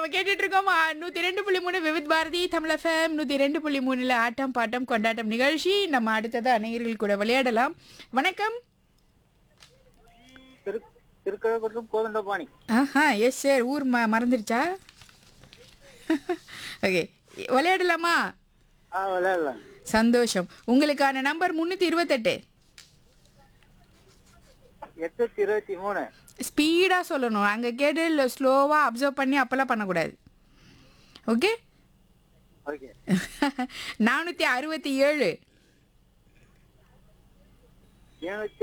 நம்ம கேட்டுட்டு இருக்கோம் ஆ, நூத்தி ரெண்டு புள்ளி மூணு விவித் பாரதி தமிழ் எஃப்எம் நூத்தி ரெண்டு புள்ளி மூணுல ஆட்டம் பாட்டம் கொண்டாட்டம் நிகழ்ச்சி நம்ம அடுத்தது அநேகர்கள் கூட விளையாடலாம் வணக்கம் திரு திருக்கழுக்குன்றம் கோதண்டபாணி ஆஹா எஸ் சார் ஊர் ம மறந்துருச்சா ஓகே விளையாடலாமா ஆ விளையாடலாம் சந்தோஷம் உங்களுக்கான நம்பர் முந்நூற்றி இருபத்தெட்டு எட்நூத்தி இருபத்தி மூணு ஸ்பீடாக சொல்லணும் அங்கே கேட்டு இல்லை ஸ்லோவாக அப்சர்வ் பண்ணி அப்போல்லாம் பண்ணக்கூடாது ஓகே ஓகே நானூற்றி அறுபத்தி ஏழு ஏழு